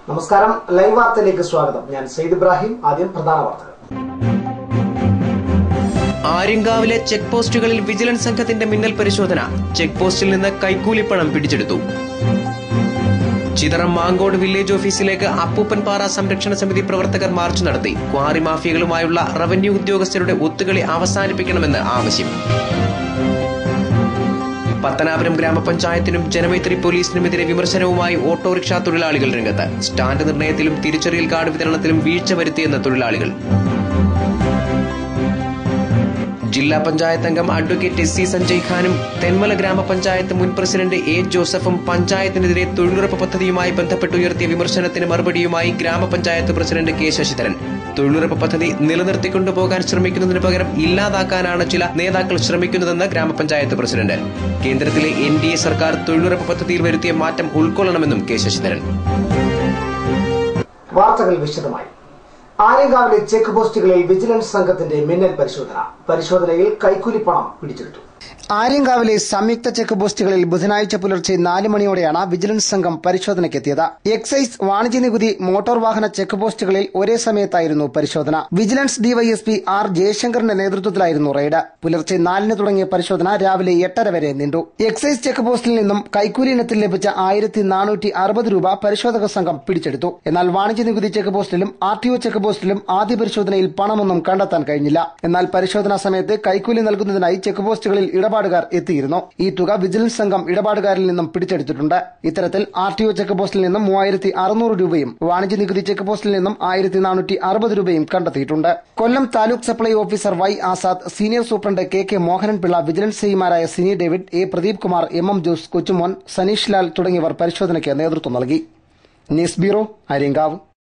നമസ്കാരം ലൈവ് വാർത്തയിലേക്ക് സ്വാഗതം ഞാൻ സെയ്ദ് ഇബ്രാഹിം ആദ്യം പ്രധാന വാർത്തകൾ ആര്യങ്കാവിലെ ചെക്ക് പോസ്റ്റുകളിൽ വിജിലൻസ് സംഘത്തിന്റെ മിന്നൽ പരിശോധന ചെക്ക് പോസ്റ്റിൽ നിന്ന് കൈക്കൂലിപ്പണം പിടിച്ചെടുത്തു ചിതറം മാങ്കോട് വില്ലേജ് ഓഫീസിലേക്ക് അപ്പൂപ്പൻപാറ സംരക്ഷണ സമിതി പ്രവർത്തകർ മാർച്ച് നടത്തി ക്വാറി മാഫിയകളുമായുള്ള റവന്യൂ ഉദ്യോഗസ്ഥരുടെ ഒത്തുകളി അവസാനിപ്പിക്കണമെന്ന് ആവശ്യം പത്തനാപുരം ഗ്രാമപഞ്ചായത്തിനും ജനമൈത്രി പോലീസിനുമെതിരെ വിമർശനവുമായി ഓട്ടോറിക്ഷാ തൊഴിലാളികൾ രംഗത്ത് സ്റ്റാൻഡ് നിർണയത്തിലും തിരിച്ചറിയൽ കാർഡ് വിതരണത്തിലും വീഴ്ച വരുത്തിയെന്ന് തൊഴിലാളികൾ ജില്ലാ പഞ്ചായത്ത് അംഗം അഡ്വക്കേറ്റ് എസ് സി സഞ്ജയ് ഖാനും തെന്മല ഗ്രാമപഞ്ചായത്ത് മുൻ പ്രസിഡന്റ് എ ജോസഫും പഞ്ചായത്തിനെതിരെ തൊഴിലുറപ്പ് പദ്ധതിയുമായി ബന്ധപ്പെട്ട് ഉയർത്തിയ വിമർശനത്തിന് മറുപടിയുമായി ഗ്രാമപഞ്ചായത്ത് പ്രസിഡന്റ് കെ ശശിധരൻ തൊഴിലുറപ്പ് പദ്ധതി നിലനിർത്തിക്കൊണ്ടുപോകാൻ ശ്രമിക്കുന്നതിന് പകരം ഇല്ലാതാക്കാനാണ് ചില നേതാക്കൾ ശ്രമിക്കുന്നതെന്ന് ഗ്രാമപഞ്ചായത്ത് പ്രസിഡന്റ് കേന്ദ്രത്തിലെ എൻ ഡി എ സർക്കാർ തൊഴിലുറപ്പ് പദ്ധതിയിൽ വരുത്തിയ മാറ്റം ഉൾക്കൊള്ളണമെന്നും കെ ശശിധരൻ വാർത്തകൾ വിശദമായി ആര്യങ്കാവിലെ ചെക്ക് പോസ്റ്റുകളിൽ വിജിലൻസ് സംഘത്തിന്റെ മിന്നൽ പരിശോധന പരിശോധനയിൽ കൈക്കൂലിപ്പണം പിടിച്ചെടുത്തു ആര്യങ്കാവിലെ സംയുക്ത ചെക്ക് പോസ്റ്റുകളിൽ ബുധനാഴ്ച പുലർച്ചെ നാല് മണിയോടെയാണ് വിജിലൻസ് സംഘം പരിശോധനയ്ക്കെത്തിയത് എക്സൈസ് വാണിജ്യ നികുതി മോട്ടോർ വാഹന ചെക്ക് പോസ്റ്റുകളിൽ ഒരേ സമയത്തായിരുന്നു പരിശോധന വിജിലൻസ് ഡിവൈഎസ്പി ആർ ജയശങ്കറിന്റെ നേതൃത്വത്തിലായിരുന്നു റെയ്ഡ് പുലർച്ചെ നാലിന് തുടങ്ങിയ പരിശോധന രാവിലെ എട്ടര വരെ നീണ്ടു എക്സൈസ് ചെക്ക് പോസ്റ്റിൽ നിന്നും കൈക്കൂലി ഇനത്തിൽ ലഭിച്ച ആയിരത്തി നാനൂറ്റി അറുപത് രൂപ പരിശോധക സംഘം പിടിച്ചെടുത്തു എന്നാൽ വാണിജ്യ നികുതി ചെക്ക് പോസ്റ്റിലും ആർ ടി ഒ ചെക്ക് പോസ്റ്റിലും ആദ്യ പരിശോധനയിൽ പണമൊന്നും കണ്ടെത്താൻ കഴിഞ്ഞില്ല എന്നാൽ പരിശോധനാ സമയത്ത് കൈക്കൂലി നൽകുന്നതിനായി ചെക്ക് പോസ്റ്റുകളിൽ ഇടപാടുകാർ എത്തിയിരുന്നു ഈ തുക വിജിലൻസ് സംഘം ഇടപാടുകാരിൽ നിന്നും പിടിച്ചെടുത്തിട്ടുണ്ട് ഇത്തരത്തിൽ ആർ ടി ഒ ചെക്ക് പോസ്റ്റിൽ നിന്നും മൂവായിരത്തി അറുന്നൂറ് രൂപയും വാണിജ്യ നികുതി ചെക്ക് പോസ്റ്റിൽ നിന്നും ആയിരത്തി നാനൂറ്റി അറുപത് രൂപയും കണ്ടെത്തിയിട്ടുണ്ട് Kollam taluk supply officer Y Azad senior superintendent K K Mohanan Pillai vigilance സിമാരായ Sini David A Pradeep Kumar M M Jose Kochumon Saneesh Lal തുടങ്ങിയവർ പരിശോധനയ്ക്ക് നേതൃത്വം നൽകി ന്യൂസ് ബ്യൂറോ അരിങ്കാവ്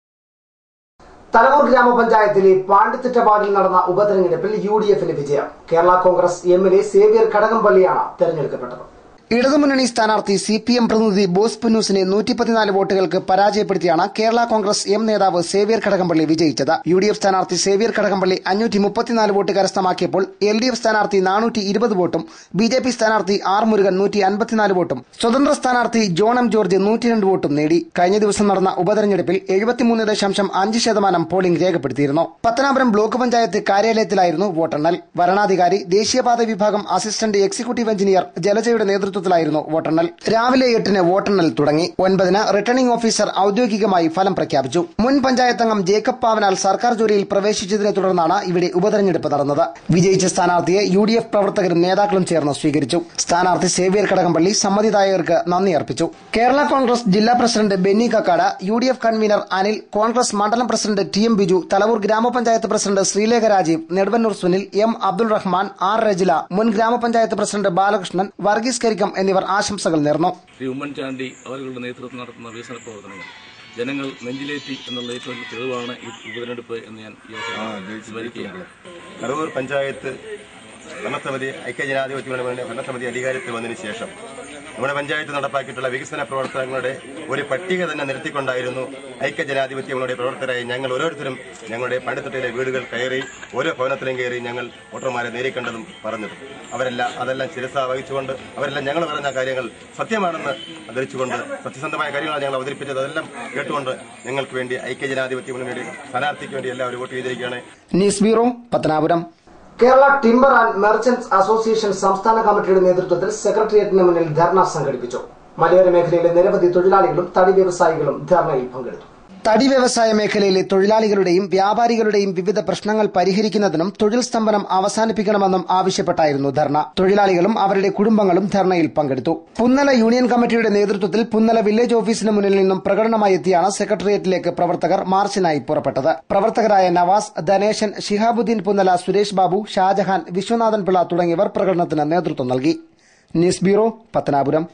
തലവൂർ ഗ്രാമപഞ്ചായത്തിലെ പാണ്ടിത്തിറ്റ വാർഡിൽ നടന്ന ഉപതെരഞ്ഞെടുപ്പിൽ യു ഡി എഫിന് വിജയം കേരള കോൺഗ്രസ് എമ്മിലെ സേവ്യർ കടകംപള്ളിയാണ് തെരഞ്ഞെടുക്കപ്പെട്ടത് ഇടതുമുന്നണി സ്ഥാനാർത്ഥി സി പി എം പ്രതിനിധി ബോസ് പുന്നൂസിനെ നൂറ്റി പതിനാല് വോട്ടുകൾക്ക് പരാജയപ്പെടുത്തിയാണ് കേരള കോൺഗ്രസ് എം നേതാവ് സേവ്യർ കടകംപള്ളി വിജയിച്ചത് യു ഡി എഫ് സ്ഥാനാർത്ഥി സേവ്യർ കടകംപള്ളി അഞ്ഞൂറ്റി മുപ്പത്തിനാല് വോട്ട് കരസ്ഥമാക്കിയപ്പോൾ എൽ ഡി എഫ് സ്ഥാനാർത്ഥി നാനൂറ്റി ഇരുപത് വോട്ടും ബി ജെ പി സ്ഥാനാർത്ഥി ആർ മുരുകൻ നൂറ്റി അൻപത്തിനാല് വോട്ടും സ്വതന്ത്ര സ്ഥാനാർത്ഥി ജോൺ എം ജോർജ് നൂറ്റിരണ്ട് വോട്ടും നേടി കഴിഞ്ഞ ദിവസം നടന്ന ഉപതെരഞ്ഞെടുപ്പിൽ എഴുപത്തിമൂന്ന് ദശാംശം അഞ്ച് ശതമാനം പോളിംഗ് രേഖപ്പെടുത്തിയിരുന്നു പത്തനാപുരം ബ്ലോക്ക് പഞ്ചായത്ത് കാര്യാലയത്തിലായിരുന്നു വോട്ടെണ്ണൽ വരണാധികാരി ദേശീയപാത വിഭാഗം അസിസ്റ്റന്റ് എക്സിക്യൂട്ടീവ് എഞ്ചിനീയർ ജലജയുടെ നേതൃത്വത്തിലായിരുന്നു വോട്ടെണ്ണൽ രാവിലെ എട്ടിന് വോട്ടെണ്ണൽ തുടങ്ങി ഒൻപതിന് റിട്ടേണിംഗ് ഓഫീസർ ഔദ്യോഗികമായി ഫലം പ്രഖ്യാപിച്ചു മുൻ പഞ്ചായത്ത് അംഗം ജേക്കബ് പാവനാൽ സർക്കാർ ജോലിയിൽ പ്രവേശിച്ചതിനെ തുടർന്നാണ് ഇവിടെ ഉപതെരഞ്ഞെടുപ്പ് നടന്നത് വിജയിച്ച സ്ഥാനാർത്ഥിയെ യു ഡി എഫ് പ്രവർത്തകരും നേതാക്കളും ചേർന്ന് സ്വീകരിച്ചു സ്ഥാനാർത്ഥി സേവ്യർ കടകംപള്ളി സമ്മതിദായകർക്ക് നന്ദി അർപ്പിച്ചു കേരള കോൺഗ്രസ് ജില്ലാ president Benny Kakkad U D F convener Anil Congress മണ്ഡലം president T M Biju Thalavoor ഗ്രാമപഞ്ചായത്ത് president Sreelekha Rajeev Neduvannoor Sunil M Abdul Rahman R Rajila മുൻ ഗ്രാമപഞ്ചായത്ത് പ്രസിഡന്റ് ബാലകൃഷ്ണൻ വർഗീസ് കരിക്കം എന്നിവർ ആശംസകൾ നേർന്നു ശ്രീ ഉമ്മൻചാണ്ടി അവരുടെ നേതൃത്വത്തിൽ നടത്തുന്ന വികസന പ്രവർത്തനങ്ങൾ ജനങ്ങൾ നെഞ്ചിലേറ്റി എന്നുള്ള ഏറ്റവും വലിയ തെളിവാണ് ഈ ഉപതെരഞ്ഞെടുപ്പ് എന്ന് ഞാൻ ഈ അവസരത്തിൽ സ്മരിക്കുകയാണ് കറവൂർ പഞ്ചായത്ത് ഭരണസമിതി ഐക്യജനാധിപത്യ വേണ്ടി ഭരണസമിതി അധികാരത്തിൽ വന്നതിന് ശേഷം നമ്മുടെ പഞ്ചായത്ത് നടപ്പാക്കിയിട്ടുള്ള വികസന പ്രവർത്തനങ്ങളുടെ ഒരു പട്ടിക തന്നെ നിരത്തിക്കൊണ്ടായിരുന്നു ഐക്യജനാധിപത്യങ്ങളുടെ പ്രവർത്തകരായി ഞങ്ങൾ ഓരോരുത്തരും ഞങ്ങളുടെ പണ്ടിത്തൊട്ടിയിലെ വീടുകൾ കയറി ഓരോ ഭവനത്തിലും കയറി ഞങ്ങൾ വോട്ടർമാരെ നേരിക്കണ്ടതും പറഞ്ഞതും അവരെല്ലാം അതെല്ലാം ശിരസ വഹിച്ചുകൊണ്ട് അവരെല്ലാം ഞങ്ങൾ പറഞ്ഞ കാര്യങ്ങൾ സത്യമാണെന്ന് ധരിച്ചുകൊണ്ട് സത്യസന്ധമായ കാര്യങ്ങളാണ് ഞങ്ങൾ അവതരിപ്പിച്ചത് അതെല്ലാം കേട്ടുകൊണ്ട് ഞങ്ങൾക്ക് വേണ്ടി ഐക്യജനാധിപത്യ മുന്നണിയുടെ സ്ഥാനാർത്ഥിക്ക് വേണ്ടി എല്ലാവരും വോട്ട് ചെയ്തിരിക്കുകയാണ് news bureau Pathanapuram Kerala timber and merchants association സംസ്ഥാന കമ്മിറ്റിയുടെ നേതൃത്വത്തിൽ സെക്രട്ടേറിയറ്റിന് മുന്നിൽ ധർണ സംഘടിപ്പിച്ചു മലയോര മേഖലയിലെ നിരവധി തൊഴിലാളികളും തടി വ്യവസായികളും ധർണയിൽ പങ്കെടുത്തു തടി വ്യവസായ മേഖലയിലെ തൊഴിലാളികളുടെയും വ്യാപാരികളുടെയും വിവിധ പ്രശ്നങ്ങൾ പരിഹരിക്കുന്നതിനും തൊഴിൽ സ്തംഭനം അവസാനിപ്പിക്കണമെന്നും ആവശ്യപ്പെട്ടായിരുന്നു ധർണ തൊഴിലാളികളും അവരുടെ കുടുംബങ്ങളും ധർണയിൽ പങ്കെടുത്തു പുന്നല യൂണിയൻ കമ്മിറ്റിയുടെ നേതൃത്വത്തിൽ പുന്നല വില്ലേജ് ഓഫീസിന് മുന്നിൽ നിന്നും പ്രകടനമായി എത്തിയാണ് സെക്രട്ടേറിയറ്റിലേക്ക് പ്രവർത്തകർ മാർച്ചിനായി പുറപ്പെട്ടത് പ്രവർത്തകരായ നവാസ് ധനേശൻ ഷിഹാബുദ്ദീൻ പുന്നല സുരേഷ് ബാബു ഷാജഹാൻ വിശ്വനാഥൻ പിള്ള തുടങ്ങിയവർ പ്രകടനത്തിന് നേതൃത്വം നൽകി news bureau Pathanapuram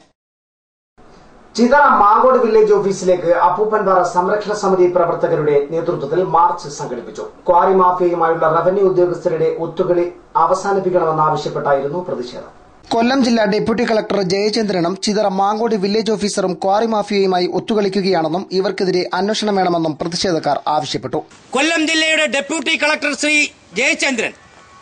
Chithara Mankode village ഓഫീസിലേക്ക് അപ്പൂപ്പൻപാറ സംരക്ഷണ സമിതി പ്രവർത്തകരുടെ നേതൃത്വത്തിൽ മാർച്ച് സംഘടിപ്പിച്ചു ക്വാറി മാഫിയയുമായുള്ള റവന്യൂ ഉദ്യോഗസ്ഥരുടെ ഒത്തുകളി അവസാനിപ്പിക്കണമെന്നാവശ്യപ്പെട്ടായിരുന്നു പ്രതിഷേധം കൊല്ലം ജില്ലാ ഡെപ്യൂട്ടി കളക്ടർ ജയചന്ദ്രനും ചിതറ മാങ്കോട് വില്ലേജ് ഓഫീസറും ക്വാറി മാഫിയയുമായി ഒത്തുകളിക്കുകയാണെന്നും ഇവർക്കെതിരെ അന്വേഷണം വേണമെന്നും പ്രതിഷേധക്കാർ ആവശ്യപ്പെട്ടു കൊല്ലം ജില്ലയുടെ deputy collector Sri Jayachandran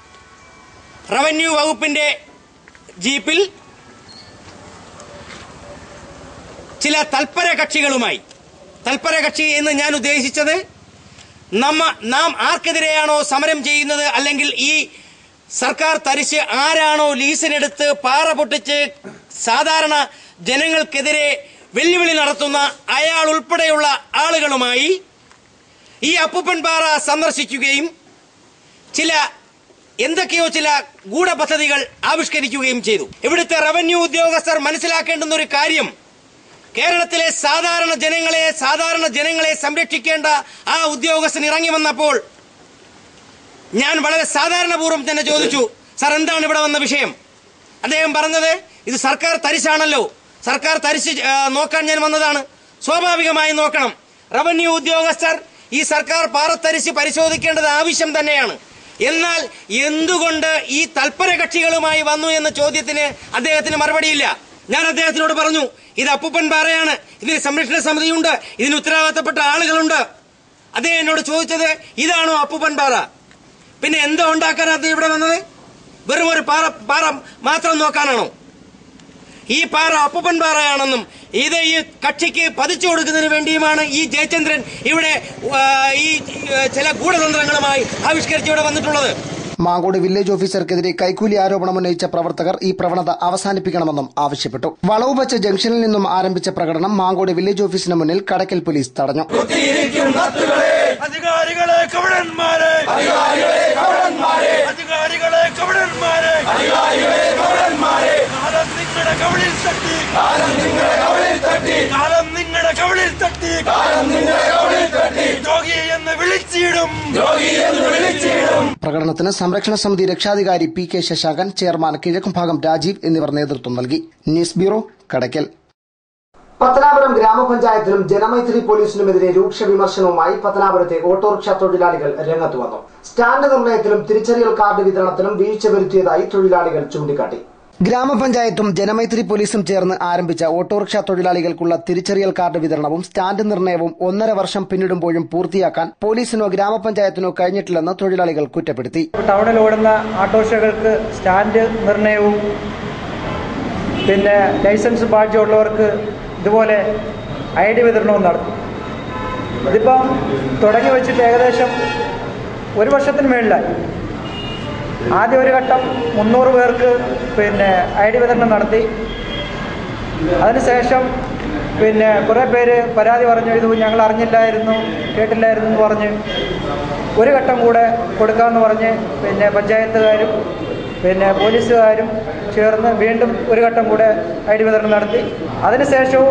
revenue വകുപ്പിന്റെ ജീപ്പിൽ ചില തൽപര കക്ഷികളുമായി തൽപര കക്ഷി എന്ന് ഞാൻ ഉദ്ദേശിച്ചത് നമ്മ നാം ആർക്കെതിരെയാണോ സമരം ചെയ്യുന്നത് അല്ലെങ്കിൽ ഈ സർക്കാർ തരിച്ച് ആരാണോ ലീസിനെടുത്ത് പാറ പൊട്ടിച്ച് സാധാരണ ജനങ്ങൾക്കെതിരെ വെല്ലുവിളി നടത്തുന്ന അയാൾ ഉൾപ്പെടെയുള്ള ആളുകളുമായി ഈ അപ്പുപ്പൻ പാറ സന്ദർശിക്കുകയും ചില എന്തൊക്കെയോ ചില ഗൂഢപദ്ധതികൾ ആവിഷ്കരിക്കുകയും ചെയ്തു ഇവിടുത്തെ റവന്യൂ ഉദ്യോഗസ്ഥർ മനസ്സിലാക്കേണ്ടുന്ന ഒരു കാര്യം കേരളത്തിലെ സാധാരണ ജനങ്ങളെ സാധാരണ ജനങ്ങളെ സംരക്ഷിക്കേണ്ട ആ ഉദ്യോഗസ്ഥൻ ഇറങ്ങി വന്നപ്പോൾ ഞാൻ വളരെ സാധാരണപൂർവ്വം തന്നെ ചോദിച്ചു സാർ എന്താണ് ഇവിടെ വന്ന വിഷയം അദ്ദേഹം പറഞ്ഞത് ഇത് സർക്കാർ തരിശാണല്ലോ സർക്കാർ തരിശ് ആ, നോക്കാൻ ഞാൻ വന്നതാണ് സ്വാഭാവികമായി നോക്കണം റവന്യൂ ഉദ്യോഗസ്ഥർ ഈ സർക്കാർ പാറത്തരിശ് പരിശോധിക്കേണ്ടത് ആവശ്യം തന്നെയാണ് എന്നാൽ എന്തുകൊണ്ട് ഈ തൽപര കക്ഷികളുമായി വന്നു എന്ന ചോദ്യത്തിന് അദ്ദേഹത്തിന് മറുപടിയില്ല ഞാൻ അദ്ദേഹത്തിനോട് പറഞ്ഞു ഇത് അപ്പൂപ്പൻ പാറയാണ് ഇതിന് സംരക്ഷണ സമിതിയുണ്ട് ഇതിന് ഉത്തരവാദിത്തപ്പെട്ട ആളുകളുണ്ട് അദ്ദേഹം എന്നോട് ചോദിച്ചത് ഇതാണോ അപ്പൂപ്പൻ പാറ പിന്നെ എന്തോ ഉണ്ടാക്കാൻ അത് ഇവിടെ വന്നത് വെറും ഒരു പാറ പാറ മാത്രം നോക്കാനാണോ ഈ പാറ അപ്പൂപ്പൻ പാറയാണെന്നും ഇത് ഈ കക്ഷിക്ക് പതിച്ചു കൊടുക്കുന്നതിന് വേണ്ടിയുമാണ് ഈ ജയചന്ദ്രൻ ഇവിടെ ആ, ഈ ആ, ചില ഗൂഢതന്ത്രങ്ങളുമായി ആവിഷ്കരിച്ച് ഇവിടെ വന്നിട്ടുള്ളത് മാങ്കോട് വില്ലേജ് ഓഫീസർക്കെതിരെ കൈക്കൂലി ആരോപണം ഉന്നയിച്ച പ്രവർത്തകർ ഈ പ്രവണത അവസാനിപ്പിക്കണമെന്നും ആവശ്യപ്പെട്ടു വളവുവച്ച ജംഗ്ഷനിൽ നിന്നും ആരംഭിച്ച പ്രകടനം മാങ്കോട് വില്ലേജ് ഓഫീസിന് മുന്നിൽ കടക്കൽ പോലീസ് തടഞ്ഞു അധികാരികളെ കവടന്മാരെ അധികാരികളെ കവടന്മാരെ അധികാരികളെ കവടന്മാരെ അധികാരികളെ കവടന്മാരെ കാലം നിങ്ങളുടെ കവളിൽ തട്ടി കാലം നിങ്ങളുടെ കവളിൽ തട്ടി കാലം നിങ്ങളുടെ കവളിൽ തട്ടി കാലം നിങ്ങളുടെ കവളിൽ തട്ടി രോഗി എന്ന് വിളിച്ചിടും രോഗി എന്ന് വിളിച്ചിടും പ്രകടനത്തിന് സംരക്ഷണ സമിതി രക്ഷാധികാരി P K Sasankan chairman Kizhakkumbhagam Rajeev എന്നിവർ നേതൃത്വം നൽകി ന്യൂസ് ബ്യൂറോ കടയ്ക്കൽ പത്തനാപുരം ഗ്രാമപഞ്ചായത്തിനും ജനമൈത്രി പോലീസിനുമെതിരെ രൂക്ഷ വിമർശനവുമായി പത്തനാപുരത്തെ ഓട്ടോറിക്ഷ തൊഴിലാളികൾ രംഗത്ത് വന്നു സ്റ്റാൻഡ് നിർണയത്തിലും തിരിച്ചറിയൽ കാർഡ് വിതരണത്തിലും വീഴ്ച വരുത്തിയതായി തൊഴിലാളികൾ ചൂണ്ടിക്കാട്ടി ഗ്രാമപഞ്ചായത്തും ജനമൈത്രി പോലീസും ചേർന്ന് ആരംഭിച്ച ഓട്ടോറിക്ഷ തൊഴിലാളികൾക്കുള്ള തിരിച്ചറിയൽ കാർഡ് വിതരണവും സ്റ്റാൻഡ് നിർണയവും ഒന്നര വർഷം പിന്നിടുമ്പോഴും പൂർത്തിയാക്കാൻ പോലീസിനോ ഗ്രാമപഞ്ചായത്തിനോ കഴിഞ്ഞിട്ടില്ലെന്ന് തൊഴിലാളികൾ കുറ്റപ്പെടുത്തി ടൗണിൽ ഓടുന്ന ഓട്ടോറിക്ഷകൾക്ക് സ്റ്റാൻഡ് നിർണയവും പിന്നെ ലൈസൻസ് ബാഡ്ജ് ഉള്ളവർക്ക് ഇതുപോലെ ഐ ഡി വിതരണവും നടത്തി ഇതിപ്പം തുടങ്ങി വെച്ചിട്ട് ഏകദേശം ഒരു വർഷത്തിന് മേളിലായി ആദ്യം ഒരു ഘട്ടം മുന്നൂറ് പേർക്ക് പിന്നെ ഐ ഡി വിതരണം നടത്തി അതിനുശേഷം പിന്നെ കുറേ പേര് പരാതി പറഞ്ഞു ഇത് ഞങ്ങൾ അറിഞ്ഞില്ലായിരുന്നു കേട്ടില്ലായിരുന്നു എന്ന് പറഞ്ഞ് ഒരു ഘട്ടം കൂടെ കൊടുക്കാമെന്ന് പറഞ്ഞ് പിന്നെ പഞ്ചായത്തുകാരും പിന്നെ പോലീസുകാരും ചേർന്ന് വീണ്ടും ഒരു ഘട്ടം കൂടെ ഐ ഡി വിതരണം നടത്തി അതിനുശേഷവും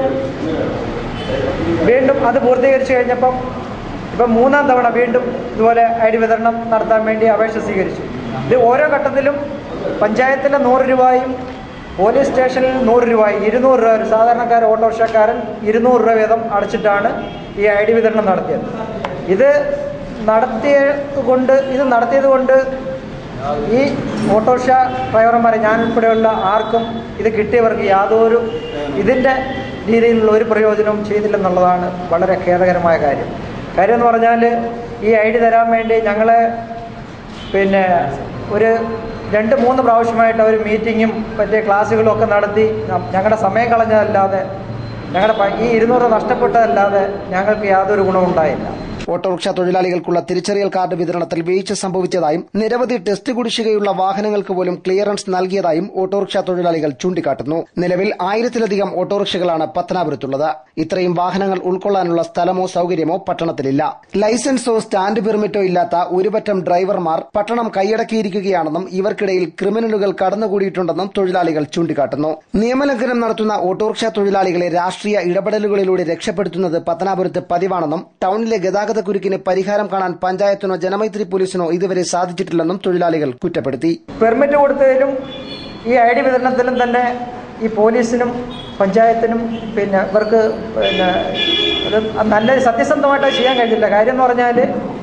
വീണ്ടും അത് പൂർത്തീകരിച്ചു കഴിഞ്ഞപ്പം ഇപ്പം മൂന്നാം തവണ വീണ്ടും ഇതുപോലെ ഐ ഡി വിതരണം നടത്താൻ വേണ്ടി അപേക്ഷ സ്വീകരിച്ചു ഇത് ഓരോ ഘട്ടത്തിലും പഞ്ചായത്തിലെ നൂറ് രൂപയും പോലീസ് സ്റ്റേഷനിൽ നൂറ് രൂപയും ഇരുന്നൂറ് രൂപ ഒരു സാധാരണക്കാരൻ ഓട്ടോറിക്ഷക്കാരൻ ഇരുന്നൂറ് രൂപ വീതം അടച്ചിട്ടാണ് ഈ ഐ ഡി വിതരണം നടത്തിയത് ഇത് നടത്തിയത് കൊണ്ട് ഇത് നടത്തിയത് കൊണ്ട് ഈ ഓട്ടോറിക്ഷ ഡ്രൈവർമാരെ ഞാൻ ഉൾപ്പെടെയുള്ള ആർക്കും ഇത് കിട്ടിയവർക്ക് യാതൊരു ഇതിൻ്റെ രീതിയിലുള്ള ഒരു പ്രയോജനവും ചെയ്തില്ലെന്നുള്ളതാണ് വളരെ ഖേദകരമായ കാര്യം കാര്യം എന്ന് പറഞ്ഞാൽ ഈ ഐ ഡി തരാൻ വേണ്ടി ഞങ്ങളെ പിന്നെ ഒരു രണ്ട് മൂന്ന് പ്രാവശ്യമായിട്ട് അവർ മീറ്റിങ്ങും മറ്റേ ക്ലാസ്സുകളും ഒക്കെ നടത്തി ന- ഞങ്ങളുടെ സമയം കളഞ്ഞതല്ലാതെ ഞങ്ങളുടെ പ- ഈ ഇരുന്നൂറ് നഷ്ടപ്പെട്ടതല്ലാതെ ഞങ്ങൾക്ക് യാതൊരു ഗുണവും ഉണ്ടായില്ല ഓട്ടോറിക്ഷ തൊഴിലാളികൾക്കുള്ള തിരിച്ചറിയൽ കാർഡ് വിതരണത്തിൽ വീഴ്ച സംഭവിച്ചതായും നിരവധി ടെസ്റ്റ് കുടിശ്ശികയുള്ള വാഹനങ്ങൾക്ക് പോലും ക്ലിയറൻസ് നൽകിയതായും ഓട്ടോറിക്ഷ തൊഴിലാളികൾ ചൂണ്ടിക്കാട്ടുന്നു നിലവിൽ ആയിരത്തിലധികം ഓട്ടോറിക്ഷകളാണ് പത്തനാപുരത്തുള്ളത് ഇത്രയും വാഹനങ്ങൾ ഉൾക്കൊള്ളാനുള്ള സ്ഥലമോ സൌകര്യമോ പട്ടണത്തിലില്ല ലൈസൻസോ സ്റ്റാൻഡ് പെർമിറ്റോ ഇല്ലാത്ത ഒരുപറ്റം ഡ്രൈവർമാർ പട്ടണം കൈയടക്കിയിരിക്കുകയാണെന്നും ഇവർക്കിടയിൽ ക്രിമിനലുകൾ കടന്നുകൂടിയിട്ടുണ്ടെന്നും തൊഴിലാളികൾ ചൂണ്ടിക്കാട്ടുന്നു നിയമലംഘനം നടത്തുന്ന ഓട്ടോറിക്ഷ തൊഴിലാളികളെ രാഷ്ട്രീയ ഇടപെടലുകളിലൂടെ രക്ഷപ്പെടുത്തുന്നത് പത്തനാപുരത്ത് പതിവാണെന്നും ടൗണിലെ ഗതാഗത കുരുക്കിന് പരിഹാരം കാണാൻ പഞ്ചായത്തിനോ ജനമൈത്രി പോലീസിനോ ഇതുവരെ സാധിച്ചിട്ടില്ലെന്നും തൊഴിലാളികൾ കുറ്റപ്പെടുത്തി പെർമിറ്റ് കൊടുത്തതിലും ഈ ഐ ഡി വിതരണത്തിലും തന്നെ ഈ പോലീസിനും പഞ്ചായത്തിനും പിന്നെ ഇവർക്ക് പിന്നെ ഒരു നല്ല സത്യസന്ധമായിട്ട് അത് ചെയ്യാൻ കഴിഞ്ഞില്ല കാര്യം എന്ന് പറഞ്ഞാൽ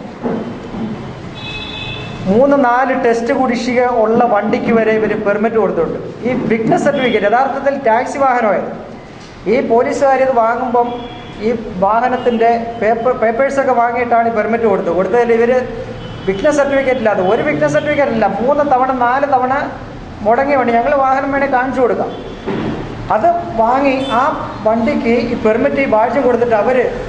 മൂന്ന് നാല് ടെസ്റ്റ് കുടിശ്ശിക ഉള്ള വണ്ടിക്ക് വരെ ഇവർ പെർമിറ്റ് കൊടുത്തിട്ടുണ്ട് ഈ ബിഗ്നസ് സർട്ടിഫിക്കറ്റ് യഥാർത്ഥത്തിൽ ടാക്സി വാഹനമായിരുന്നു ഈ പോലീസുകാർ ഇത് വാങ്ങുമ്പം ഈ വാഹനത്തിൻ്റെ പേപ്പർ പേപ്പേഴ്സൊക്കെ വാങ്ങിയിട്ടാണ് ഈ പെർമിറ്റ് കൊടുത്തത് കൊടുത്തതിൽ ഇവർ ബിഗ്നസ് സർട്ടിഫിക്കറ്റ് ഇല്ലാതെ ഒരു ബിഗ്നസ് സർട്ടിഫിക്കറ്റ് ഇല്ല മൂന്ന് തവണ നാല് തവണ മുടങ്ങിയ വണ്ടി ഞങ്ങൾ വാഹനം വേണേൽ കാണിച്ചു കൊടുക്കാം അത് വാങ്ങി ആ വണ്ടിക്ക് ഈ പെർമിറ്റ് ഈ ബാഡ്ജ് കൊടുത്തിട്ട് അവർ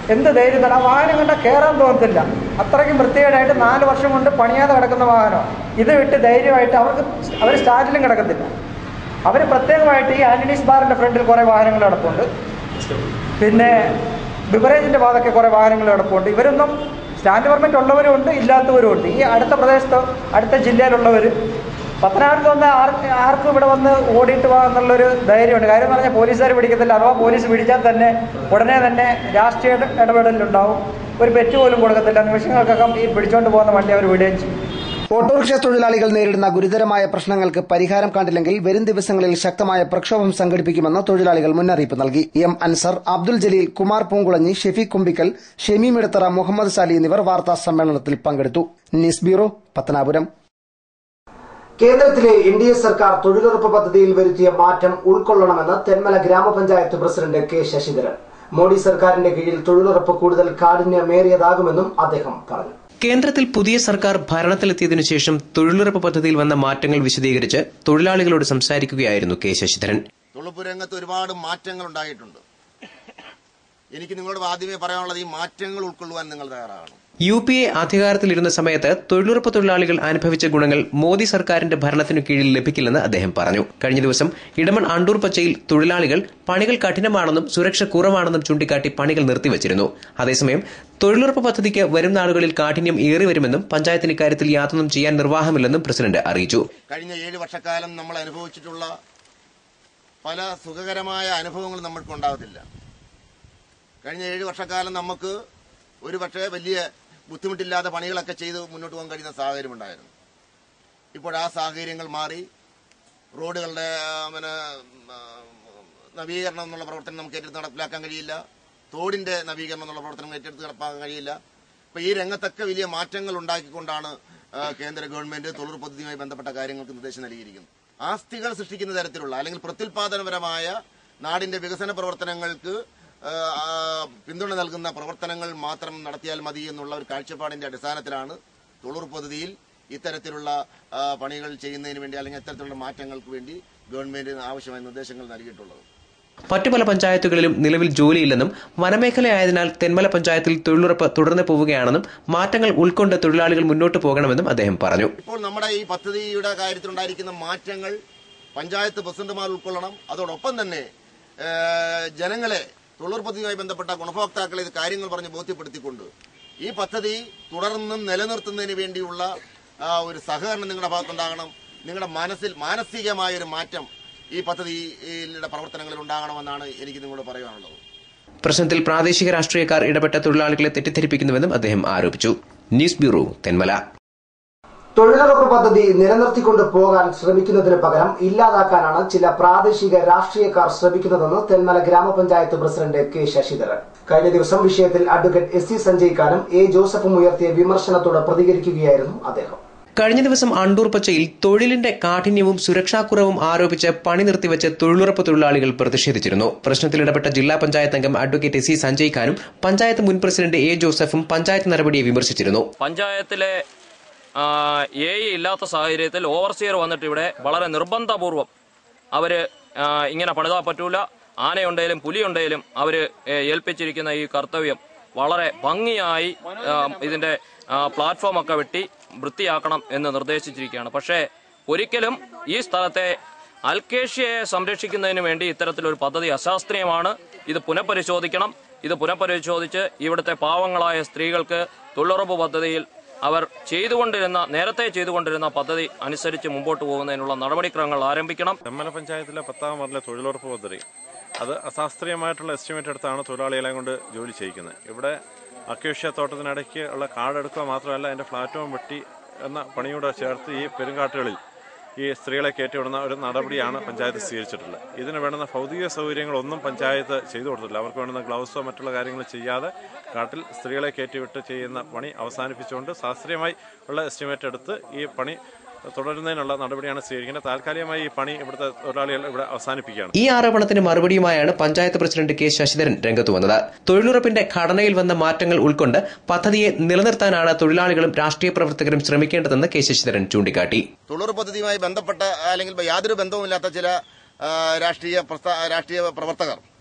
എന്ത് ധൈര്യം തന്നെ ആ വാഹനം കണ്ടാൽ കയറാൻ തോന്നത്തില്ല അത്രയ്ക്കും വൃത്തികേടായിട്ട് നാല് വർഷം കൊണ്ട് പണിയാതെ കിടക്കുന്ന വാഹനം ഇത് വിട്ട് ധൈര്യമായിട്ട് അവർക്ക് അവർ സ്റ്റാൻഡിലും കിടക്കത്തില്ല അവർ പ്രത്യേകമായിട്ട് ഈ ആന്റണീസ് ബാറിൻ്റെ ഫ്രണ്ടിൽ കുറേ വാഹനങ്ങൾ കിടപ്പുണ്ട് പിന്നെ ബിവറേജിൻ്റെ ഭാഗത്തൊക്കെ കുറേ വാഹനങ്ങൾ കിടപ്പുണ്ട് ഇവരൊന്നും സ്റ്റാൻഡ് പെർമിറ്റ് ഉള്ളവരും ഉണ്ട് ഇല്ലാത്തവരും ഉണ്ട് ഈ അടുത്ത പ്രദേശത്ത് അടുത്ത ജില്ലയിലുള്ളവർ പത്തനാപുരത്ത് വന്ന് ആർ ആർക്കും ഇവിടെ വന്ന് ഓടിയിട്ട് പോകാം എന്നുള്ളൊരു ധൈര്യമുണ്ട് കാര്യം എന്ന് പറഞ്ഞാൽ പോലീസുകാർ പിടിക്കത്തില്ല അഥവാ പോലീസ് പിടിച്ചാൽ തന്നെ ഉടനെ തന്നെ രാഷ്ട്രീയ ഇടപെടലുണ്ടാവും ഒരു പെറ്റ് പോലും കൊടുക്കത്തില്ല നിമിഷങ്ങൾക്കകം ഈ പിടിച്ചുകൊണ്ട് പോകുന്ന വണ്ടി അവർ വിടുകയും ചെയ്യും ഓട്ടോറിക്ഷ തൊഴിലാളികൾ നേരിടുന്ന ഗുരുതരമായ പ്രശ്നങ്ങൾക്ക് പരിഹാരം കണ്ടില്ലെങ്കിൽ വരും ദിവസങ്ങളിൽ ശക്തമായ പ്രക്ഷോഭം സംഘടിപ്പിക്കുമെന്ന് തൊഴിലാളികൾ മുന്നറിയിപ്പ് നൽകി എം അൻസർ അബ്ദുൽ ജലീൽ കുമാർ പൂങ്കുളഞ്ഞി ഷെഫീഖ് കുമ്പിക്കൽ ഷെമി മിടത്തറ മുഹമ്മദ് സാലി എന്നിവർ വാർത്താ സമ്മേളനത്തിൽ പങ്കെടുത്തു ന്യൂസ് ബ്യൂറോ പത്തനാപുരം കേന്ദ്രത്തിലെ എൻ ഡി എ സർക്കാർ തൊഴിലുറപ്പ് പദ്ധതിയിൽ വരുത്തിയ മാറ്റം ഉൾക്കൊള്ളണമെന്ന് തെന്മല ഗ്രാമപഞ്ചായത്ത് പ്രസിഡന്റ് കെ ശശിധരൻ മോഡി സർക്കാരിന്റെ കീഴിൽ തൊഴിലുറപ്പ് കൂടുതൽ കാഠിന്യമേറിയതാകുമെന്നും അദ്ദേഹം പറഞ്ഞു കേന്ദ്രത്തിൽ പുതിയ സർക്കാർ ഭരണത്തിലെത്തിയതിനു ശേഷം തൊഴിലുറപ്പ് പദ്ധതിയിൽ വന്ന മാറ്റങ്ങൾ വിശദീകരിച്ച് തൊഴിലാളികളോട് സംസാരിക്കുകയായിരുന്നു കെ ശശിധരൻ തൊഴിലുറപ്പ് രംഗത്ത് ഒരുപാട് മാറ്റങ്ങൾ ഉണ്ടായിട്ടുണ്ട് എനിക്ക് നിങ്ങളോട് ആദ്യമേ പറയാനുള്ളത് ഈ മാറ്റങ്ങൾ ഉൾക്കൊള്ളുവാൻ നിങ്ങൾ തയ്യാറാകണം യു പി എ അധികാരത്തിലിരുന്ന സമയത്ത് തൊഴിലുറപ്പ് തൊഴിലാളികൾ അനുഭവിച്ച ഗുണങ്ങൾ മോദി സർക്കാരിന്റെ ഭരണത്തിനു കീഴിൽ ലഭിക്കില്ലെന്ന് അദ്ദേഹം പറഞ്ഞു കഴിഞ്ഞ ദിവസം ഇടമൺ അണ്ടൂർ പച്ചയിൽ തൊഴിലാളികൾ പണികൾ കഠിനമാണെന്നും സുരക്ഷ കുറവാണെന്നും ചൂണ്ടിക്കാട്ടി പണികൾ നിർത്തിവച്ചിരുന്നു അതേസമയം തൊഴിലുറപ്പ് പദ്ധതിക്ക് വരും നാളുകളിൽ കാഠിന്യം ഏറി വരുമെന്നും പഞ്ചായത്തിന് ഇക്കാര്യത്തിൽ യാതൊന്നും ചെയ്യാൻ നിർവാഹമില്ലെന്നും പ്രസിഡന്റ് അറിയിച്ചു കഴിഞ്ഞ ഏഴ് വർഷക്കാലം നമ്മൾ അനുഭവിച്ചിട്ടുള്ള പല സുഖകരമായ അനുഭവങ്ങൾ നമ്മൾക്ക് ഉണ്ടാകത്തില്ല കഴിഞ്ഞ ഏഴ് വർഷക്കാലം നമുക്ക് ഒരു പക്ഷേ വലിയ ബുദ്ധിമുട്ടില്ലാതെ പണികളൊക്കെ ചെയ്ത് മുന്നോട്ട് പോകാൻ കഴിയുന്ന സാഹചര്യം ഉണ്ടായിരുന്നു ഇപ്പോൾ ആ സാഹചര്യങ്ങൾ മാറി റോഡുകളുടെ ആ, പിന്നെ ആ, നവീകരണം എന്നുള്ള പ്രവർത്തനം നമുക്ക് ഏറ്റെടുത്ത് നടപ്പിലാക്കാൻ കഴിയില്ല തോടിന്റെ നവീകരണം എന്നുള്ള പ്രവർത്തനം ഏറ്റെടുത്ത് നടപ്പാക്കാൻ കഴിയില്ല അപ്പോൾ ഈ രംഗത്തൊക്കെ വലിയ മാറ്റങ്ങൾ ഉണ്ടാക്കിക്കൊണ്ടാണ് ആ, കേന്ദ്ര ഗവൺമെന്റ് തൊഴിൽ പദ്ധതിയുമായി ബന്ധപ്പെട്ട കാര്യങ്ങൾക്ക് നിർദ്ദേശം നൽകിയിരിക്കുന്നത് ആസ്തികൾ സൃഷ്ടിക്കുന്ന തരത്തിലുള്ള അല്ലെങ്കിൽ പ്രത്യുൽപാദനപരമായ നാടിന്റെ വികസന പ്രവർത്തനങ്ങൾക്ക് ആ, ആ, പിന്തുണ നൽകുന്ന പ്രവർത്തനങ്ങൾ മാത്രം നടത്തിയാൽ മതി എന്നുള്ള ഒരു കാഴ്ചപ്പാടിന്റെ അടിസ്ഥാനത്തിലാണ് തൊഴിലുറ പദ്ധതിയിൽ ഇത്തരത്തിലുള്ള ആ, പണികൾ ചെയ്യുന്നതിന് വേണ്ടി അല്ലെങ്കിൽ ഇത്തരത്തിലുള്ള മാറ്റങ്ങൾക്ക് വേണ്ടി ഗവൺമെന്റ് ആവശ്യമായ നിർദ്ദേശങ്ങൾ നൽകിയിട്ടുള്ളത് മറ്റു പല പഞ്ചായത്തുകളിലും നിലവിൽ ജോലിയില്ലെന്നും വനമേഖലയായതിനാൽ തെന്മല പഞ്ചായത്തിൽ തൊഴിലുറപ്പ് തുടർന്ന് പോവുകയാണെന്നും മാറ്റങ്ങൾ ഉൾക്കൊണ്ട് തൊഴിലാളികൾ മുന്നോട്ട് പോകണമെന്നും അദ്ദേഹം പറഞ്ഞു ഇപ്പോൾ നമ്മുടെ ഈ പദ്ധതിയുടെ കാര്യത്തിലുണ്ടായിരിക്കുന്ന മാറ്റങ്ങൾ പഞ്ചായത്ത് പ്രസിഡന്റുമാർ ഉൾക്കൊള്ളണം അതോടൊപ്പം തന്നെ ഏഹ്, ജനങ്ങളെ തൊഴിലുറപ്പ് പദ്ധതിയുമായി ബന്ധപ്പെട്ട ഗുണഭോക്താക്കളെ ഇത് കാര്യങ്ങൾ പറഞ്ഞ് ബോധ്യപ്പെടുത്തിക്കൊണ്ട് ഈ പദ്ധതി തുടർന്നും നിലനിർത്തുന്നതിന് വേണ്ടിയുള്ള ആ, ഒരു സഹകരണം നിങ്ങളുടെ ഭാഗത്തുണ്ടാകണം നിങ്ങളുടെ മനസ്സിൽ മാനസികമായ ഒരു മാറ്റം ഈ പദ്ധതിയുടെ പ്രവർത്തനങ്ങളിൽ ഉണ്ടാകണമെന്നാണ് എനിക്ക് നിങ്ങളോട് പറയാനുള്ളത് പ്രശ്നത്തിൽ പ്രാദേശിക രാഷ്ട്രീയക്കാർ ഇടപെട്ട തൊഴിലാളികളെ തെറ്റിദ്ധരിപ്പിക്കുന്നുവെന്നും അദ്ദേഹം ആരോപിച്ചു ന്യൂസ് ബ്യൂറോ തെന്മല തൊഴിലുറപ്പ് പദ്ധതി നിലനിർത്തിക്കൊണ്ട് പോകാൻ ശ്രമിക്കുന്നതിന് പകരം ഇല്ലാതാക്കാനാണ് ചില പ്രാദേശിക രാഷ്ട്രീയക്കാർ ശ്രമിക്കുന്നതെന്ന് തെന്മല ഗ്രാമപഞ്ചായത്ത് പ്രസിഡന്റ് കെ ശശിധരൻ കഴിഞ്ഞ ദിവസം വിഷയത്തിൽ അഡ്വക്കേറ്റ് എസ് സി സഞ്ജയ് ഖാനും എ ജോസഫും ഉയർത്തിയ വിമർശനത്തോട് പ്രതികരിക്കുകയായിരുന്നു അദ്ദേഹം കഴിഞ്ഞ ദിവസം അണ്ടൂർ പച്ചയിൽ തൊഴിലിന്റെ കാഠിന്യവും സുരക്ഷാക്കുറവും ആരോപിച്ച് പണി നിർത്തിവെച്ച് തൊഴിലുറപ്പ് തൊഴിലാളികൾ പ്രതിഷേധിച്ചിരുന്നു പ്രശ്നത്തിൽ ഇടപെട്ട ജില്ലാ പഞ്ചായത്ത് അംഗം അഡ്വക്കേറ്റ് എസ് സി സഞ്ജയ് ഖാനും പഞ്ചായത്ത് മുൻ പ്രസിഡന്റ് എ ജോസഫും പഞ്ചായത്ത് നടപടിയെ വിമർശിച്ചിരുന്നു പഞ്ചായത്തിലെ എ ഇല്ലാത്ത സാഹചര്യത്തിൽ ഓവർസിയർ വന്നിട്ട് ഇവിടെ വളരെ നിർബന്ധപൂർവം അവര് ആ, ഇങ്ങനെ പണിതാ പറ്റൂല ആനയുണ്ടെങ്കിലും പുലിയുണ്ടെങ്കിലും അവര് ഏ, ഏൽപ്പിച്ചിരിക്കുന്ന ഈ കർത്തവ്യം വളരെ ഭംഗിയായി ആ, ഇതിന്റെ പ്ലാറ്റ്ഫോം ഒക്കെ വെട്ടി വൃത്തിയാക്കണം എന്ന് നിർദ്ദേശിച്ചിരിക്കുകയാണ് പക്ഷേ ഒരിക്കലും ഈ സ്ഥലത്തെ അൽക്കേഷ്യയെ സംരക്ഷിക്കുന്നതിന് വേണ്ടി ഇത്തരത്തിലൊരു പദ്ധതി അശാസ്ത്രീയമാണ് ഇത് പുനഃപരിശോധിക്കണം ഇത് പുനഃപരിശോധിച്ച് ഇവിടുത്തെ പാവങ്ങളായ സ്ത്രീകൾക്ക് തൊഴിലുറപ്പ് പദ്ധതിയിൽ അവർ ചെയ്തുകൊണ്ടിരുന്ന നേരത്തെ ചെയ്തുകൊണ്ടിരുന്ന പദ്ധതി അനുസരിച്ച് മുമ്പോട്ട് പോകുന്നതിനുള്ള നടപടിക്രമങ്ങൾ ആരംഭിക്കണം തെമ്മല പഞ്ചായത്തിലെ പത്താം വാർഡിലെ തൊഴിലുറപ്പ് പദ്ധതി അത് അശാസ്ത്രീയമായിട്ടുള്ള എസ്റ്റിമേറ്റ് എടുത്താണ് തൊഴിലാളികളെ കൊണ്ട് ജോലി ചെയ്യിക്കുന്നത് ഇവിടെ അക്വേഷ്യ തോട്ടത്തിനിടയ്ക്ക് ഉള്ള കാടെടുക്കുക മാത്രമല്ല അതിൻ്റെ പ്ലാറ്റ്ഫോം വെട്ടി എന്ന പണിയോട് ചേർത്ത് ഈ പെരുങ്കാട്ടുകളിൽ ഈ സ്ത്രീകളെ കയറ്റിവിടുന്ന ഒരു നടപടിയാണ് പഞ്ചായത്ത് സ്വീകരിച്ചിട്ടുള്ളത് ഇതിന് വേണ്ടുന്ന ഭൗതിക സൗകര്യങ്ങളൊന്നും പഞ്ചായത്ത് ചെയ്തു കൊടുത്തില്ല അവർക്ക് വേണ്ടുന്ന ഗ്ലൗസോ മറ്റുള്ള കാര്യങ്ങൾ ചെയ്യാതെ കാട്ടിൽ സ്ത്രീകളെ കയറ്റിവിട്ട് ചെയ്യുന്ന പണി അവസാനിപ്പിച്ചുകൊണ്ട് ശാസ്ത്രീയമായി ഉള്ള എസ്റ്റിമേറ്റ് എടുത്ത് ഈ പണി തുടരുന്നതിനുള്ള നടപടിയാണ് സ്വീകരിക്കുന്നത് താൽക്കാലികമായി ഈ പണി ഇവിടുത്തെ തൊഴിലാളികൾ ഇവിടെ അവസാനിപ്പിക്കുകയാണ് ഈ ആരോപണത്തിന് മറുപടിയുമായാണ് പഞ്ചായത്ത് പ്രസിഡന്റ് കെ ശശിധരൻ രംഗത്ത് വന്നത് തൊഴിലുറപ്പിന്റെ ഘടനയിൽ വന്ന മാറ്റങ്ങൾ ഉൾക്കൊണ്ട് പദ്ധതിയെ നിലനിർത്താനാണ് തൊഴിലാളികളും രാഷ്ട്രീയ പ്രവർത്തകരും ശ്രമിക്കേണ്ടതെന്ന് കെ ശശിധരൻ ചൂണ്ടിക്കാട്ടി തൊഴിലുറപ്പ് പദ്ധതിയുമായി ബന്ധപ്പെട്ട അല്ലെങ്കിൽ യാതൊരു ബന്ധവുമില്ലാത്ത ചില ആ, രാഷ്ട്രീയ പ്രസ്ഥാ രാഷ്ട്രീയ പ്രവർത്തകർ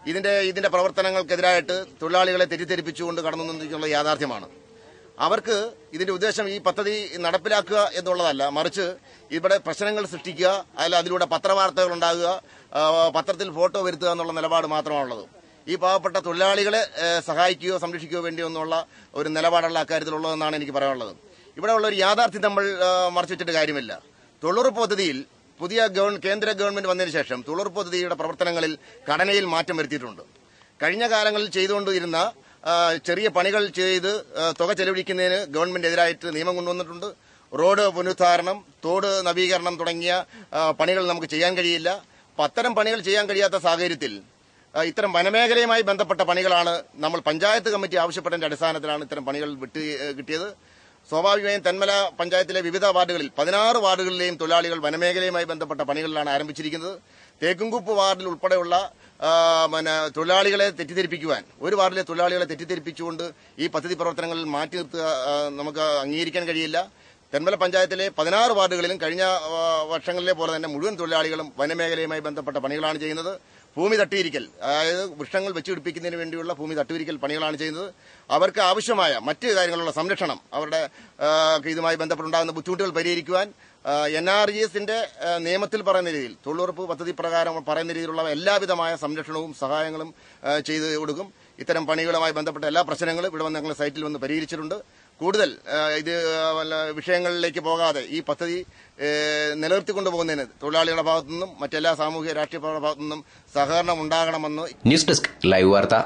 ഇതിന്റെ ഇതിന്റെ പ്രവർത്തനങ്ങൾക്കെതിരായിട്ട് തൊഴിലാളികളെ തെറ്റിദ്ധരിപ്പിച്ചുകൊണ്ട് കടന്നു നിന്നുള്ള യാഥാർത്ഥ്യമാണ് അവർക്ക് ഇതിന്റെ ഉദ്ദേശം ഈ പദ്ധതി നടപ്പിലാക്കുക എന്നുള്ളതല്ല മറിച്ച് ഇവിടെ പ്രശ്നങ്ങൾ സൃഷ്ടിക്കുക അല്ല അതിലൂടെ പത്രവാർത്തകൾ ഉണ്ടാകുക ആ, പത്രത്തിൽ ഫോട്ടോ വരുത്തുക എന്നുള്ള നിലപാട് മാത്രമാണുള്ളത് ഈ പാവപ്പെട്ട തൊഴിലാളികളെ ഏ, സഹായിക്കുകയോ സംരക്ഷിക്കുകയോ വേണ്ടിയോ എന്നുള്ള ഒരു നിലപാടുള്ള അക്കാര്യത്തിലുള്ളതെന്നാണ് എനിക്ക് പറയാനുള്ളത് ഇവിടെ ഉള്ള ഒരു യാഥാർത്ഥ്യം നമ്മൾ ആ, മറച്ചു വെച്ചിട്ട് കാര്യമില്ല തൊഴിലുറപ്പ് പദ്ധതിയിൽ പുതിയ ഗവൺ- കേന്ദ്ര ഗവൺമെന്റ് വന്നതിന് ശേഷം തൊഴിലുറപ്പ് പദ്ധതിയുടെ പ്രവർത്തനങ്ങളിൽ ഘടനയിൽ മാറ്റം വരുത്തിയിട്ടുണ്ട് കഴിഞ്ഞ കാലങ്ങളിൽ ചെയ്തുകൊണ്ടിരുന്ന ആ, ചെറിയ പണികൾ ചെയ്ത് ആ, തുക ചെലവഴിക്കുന്നതിന് ഗവൺമെന്റ് എതിരായിട്ട് നിയമം കൊണ്ടുവന്നിട്ടുണ്ട് റോഡ് പുനരുദ്ധാരണം തോട് നവീകരണം തുടങ്ങിയ ആ, പണികൾ നമുക്ക് ചെയ്യാൻ കഴിയില്ല അപ്പൊ അത്തരം പണികൾ ചെയ്യാൻ കഴിയാത്ത സാഹചര്യത്തിൽ ആ, ഇത്തരം വനമേഖലയുമായി ബന്ധപ്പെട്ട പണികളാണ് നമ്മൾ പഞ്ചായത്ത് കമ്മിറ്റി ആവശ്യപ്പെട്ടതിന്റെ അടിസ്ഥാനത്തിലാണ് ഇത്തരം പണികൾ വിട്ട് ഏ, കിട്ടിയത് സ്വാഭാവികമായും തെന്മല പഞ്ചായത്തിലെ വിവിധ വാർഡുകളിൽ പതിനാറ് വാർഡുകളിലെയും തൊഴിലാളികൾ വനമേഖലയുമായി ബന്ധപ്പെട്ട പണികളിലാണ് ആരംഭിച്ചിരിക്കുന്നത് തേക്കുംകുപ്പ് വാർഡിൽ ഉൾപ്പെടെയുള്ള ആ, പിന്നെ തൊഴിലാളികളെ തെറ്റിദ്ധരിപ്പിക്കുവാൻ ഒരു വാർഡിലെ തൊഴിലാളികളെ തെറ്റിദ്ധരിപ്പിച്ചുകൊണ്ട് ഈ പദ്ധതി പ്രവർത്തനങ്ങളിൽ മാറ്റി നിർത്തുക ആ, നമുക്ക് അംഗീകരിക്കാൻ കഴിയില്ല തെന്മല പഞ്ചായത്തിലെ പതിനാറ് വാർഡുകളിലും കഴിഞ്ഞ ആ, വർഷങ്ങളിലെ പോലെ തന്നെ മുഴുവൻ തൊഴിലാളികളും വനമേഖലയുമായി ബന്ധപ്പെട്ട പണികളാണ് ചെയ്യുന്നത് ഭൂമി തട്ടിയിരിക്കൽ അതായത് വൃക്ഷങ്ങൾ വെച്ചുപിടിപ്പിക്കുന്നതിന് വേണ്ടിയുള്ള ഭൂമി തട്ടിയിരിക്കൽ പണികളാണ് ചെയ്യുന്നത് അവർക്ക് ആവശ്യമായ മറ്റ് കാര്യങ്ങളുള്ള സംരക്ഷണം അവരുടെ ആ, ഇതുമായി ബന്ധപ്പെട്ടുണ്ടാകുന്ന ബുദ്ധിമുട്ടുകൾ പരിഹരിക്കുവാൻ എൻ ആർ ജി എസിന്റെ നിയമത്തിൽ പറയുന്ന രീതിയിൽ തൊഴിലുറപ്പ് പദ്ധതി പ്രകാരം പറയുന്ന രീതിയിലുള്ള എല്ലാവിധമായ സംരക്ഷണവും സഹായങ്ങളും ആ, ചെയ്തു കൊടുക്കും ഇത്തരം പണികളുമായി ബന്ധപ്പെട്ട എല്ലാ പ്രശ്നങ്ങളും ഇവിടെ വന്ന് ഞങ്ങൾ സൈറ്റിൽ വന്ന് പരിഹരിച്ചിട്ടുണ്ട് കൂടുതൽ ആ, ഇത് ആ, വല്ല വിഷയങ്ങളിലേക്ക് പോകാതെ ഈ പദ്ധതി ഏ, നിലനിർത്തിക്കൊണ്ടു പോകുന്നതിന് തൊഴിലാളികളുടെ ഭാഗത്തു നിന്നും മറ്റെല്ലാ സാമൂഹിക രാഷ്ട്രീയ പ്രവർത്തകരുടെ ഭാഗത്തു നിന്നും സഹകരണം ഉണ്ടാകണമെന്ന് ന്യൂസ് ഡെസ്ക് ലൈവ് വാർത്ത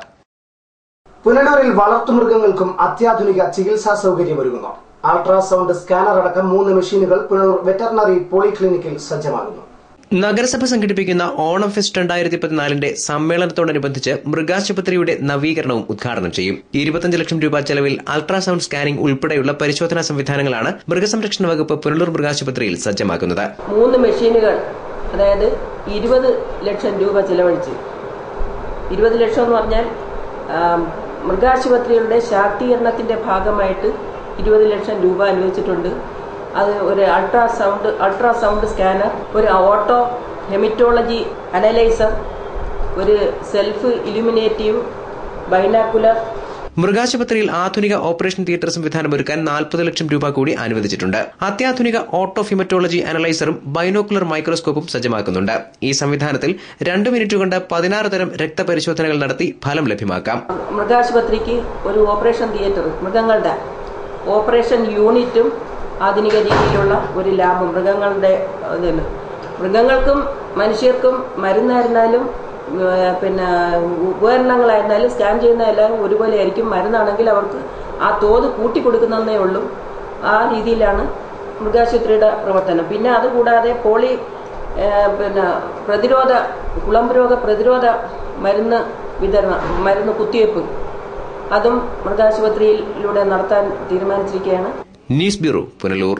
പുനലൂരിൽ വളർത്തുമൃഗങ്ങൾക്കും അത്യാധുനിക ചികിത്സാ സൗകര്യമൊരുങ്ങുന്നു അൾട്രാസൗണ്ട് സ്കാനർ അടക്കം മൂന്ന് മെഷീനുകൾ പുനലൂർ വെറ്ററിനറി പോളിക്ലിനിക്കിൽ സജ്ജമാകുന്നു നഗരസഭ സംഘടിപ്പിക്കുന്ന ഓണം ഫെസ്റ്റ് രണ്ടായിരത്തി പതിനാലിന്റെ സമ്മേളനത്തോടനുബന്ധിച്ച് മൃഗാശുപത്രിയുടെ നവീകരണവും ഉദ്ഘാടനം ചെയ്യും ഇരുപത്തഞ്ച് ലക്ഷം രൂപ ചെലവിൽ അൾട്രാസൗണ്ട് സ്കാനിംഗ് ഉൾപ്പെടെയുള്ള പരിശോധനാ സംവിധാനങ്ങളാണ് മൃഗസംരക്ഷണ വകുപ്പ് പുനലൂർ മൃഗാശുപത്രിയിൽ സജ്ജമാക്കുന്നത് മൂന്ന് മെഷീനുകൾ അതായത് ഇരുപത് ലക്ഷം രൂപ ചിലവഴിച്ച് ഇരുപത് ലക്ഷം എന്ന് പറഞ്ഞാൽ ആം, മൃഗാശുപത്രികളുടെ ശാക്തീകരണത്തിന്റെ ഭാഗമായിട്ട് ഇരുപത് ലക്ഷം രൂപ അനുവദിച്ചിട്ടുണ്ട് അത് ഒരു അൾട്രാസൗണ്ട് അൾട്രാസൗണ്ട് സ്കാനർ ഒരു ഓട്ടോ ഹെമിറ്റോളജി അനലൈസർ ഒരു സെൽഫ് ഇലുമിനേറ്റീവ് ബൈനാക്കുലർ മൃഗാശുപത്രിയിൽ ആധുനിക ഓപ്പറേഷൻ തിയേറ്റർ സംവിധാനം ഒരുക്കാൻ നാൽപ്പത് ലക്ഷം രൂപ കൂടി അനുവദിച്ചിട്ടുണ്ട് അത്യാധുനിക ഓട്ടോഫിമറ്റോളജി അനലൈസറും ബൈനോക്കുലർ മൈക്രോസ്കോപ്പും സജ്ജമാക്കുന്നുണ്ട് ഈ സംവിധാനത്തിൽ രണ്ട് മിനിറ്റ് കൊണ്ട് പതിനാറ് തരം രക്തപരിശോധനകൾ നടത്തി ഫലം ലഭ്യമാക്കാം മൃഗാശുപത്രിക്ക് ഒരു ഓപ്പറേഷൻ തിയേറ്റർ മൃഗങ്ങളുടെ ഓപ്പറേഷൻ യൂണിറ്റും ആധുനിക രീതിയിലുള്ള ഒരു ലാബും മൃഗങ്ങളുടെ ഇതിന് മൃഗങ്ങൾക്കും മനുഷ്യർക്കും മരുന്നായിരുന്നാലും ഏഹ്, പിന്നെ ഉപകരണങ്ങളായിരുന്നാലും സ്കാൻ ചെയ്യുന്ന എല്ലാം ഒരുപോലെ ആയിരിക്കും മരുന്നാണെങ്കിൽ അവർക്ക് ആ തോത് കൂട്ടി കൊടുക്കുന്നതേ ഉള്ളൂ ആ രീതിയിലാണ് മൃഗാശുപത്രിയുടെ പ്രവർത്തനം പിന്നെ അതുകൂടാതെ പോളി ഏഹ്, പിന്നെ പ്രതിരോധ കുളമ്പ് രോഗ പ്രതിരോധ മരുന്ന് വിതരണം മരുന്ന് കുത്തിവയ്പ്പ് അതും മൃഗാശുപത്രിയിലൂടെ നടത്താൻ തീരുമാനിച്ചിരിക്കുകയാണ് news bureau Punalur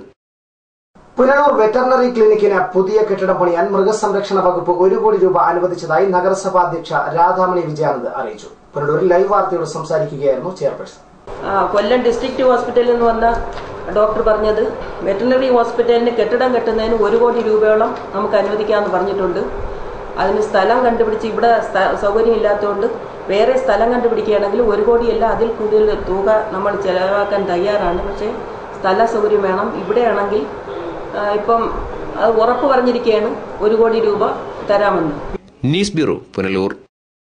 Punalur veterinary ക്ലിനിക്കിന് പുതിയ കെട്ടിടം പണിയാൻ മൃഗസംരക്ഷണ വകുപ്പ് ഒരു കോടി രൂപ അനുവദിച്ചതായി നഗരസഭാ അധ്യക്ഷ രാധാമണി വിജയാനന്ദ് അറിയിച്ചു പുനലൂരിൽ ലൈവ് വാർത്തയോട് സംസാരിക്കുകയായിരുന്നു ചെയർപേഴ്സൺ ആ, കൊല്ലം ഡിസ്ട്രിക്ട് ഹോസ്പിറ്റലിൽ നിന്ന് വന്ന ഡോക്ടർ പറഞ്ഞത് വെറ്ററിനറി ഹോസ്പിറ്റലിന് കെട്ടിടം കെട്ടുന്നതിന് ഒരു കോടി രൂപയോളം നമുക്ക് അനുവദിക്കാമെന്ന് പറഞ്ഞിട്ടുണ്ട് അതിന് സ്ഥലം കണ്ടുപിടിച്ച് ഇവിടെ സ്ഥ- സൗകര്യം ഇല്ലാത്തതുകൊണ്ട് വേറെ സ്ഥലം കണ്ടുപിടിക്കുകയാണെങ്കിൽ ഒരു കോടിയല്ല അതിൽ കൂടുതൽ തുക നമ്മൾ ചെലവാക്കാൻ തയ്യാറാണ് പക്ഷേ സ്ഥല സൗകര്യം വേണം ഇവിടെയാണെങ്കിൽ ആ, ഇപ്പം അത് ഉറപ്പ് പറഞ്ഞിരിക്കുകയാണ് ഒരു കോടി രൂപ തരാമെന്ന് ന്യൂസ് ബ്യൂറോ പുനലൂർ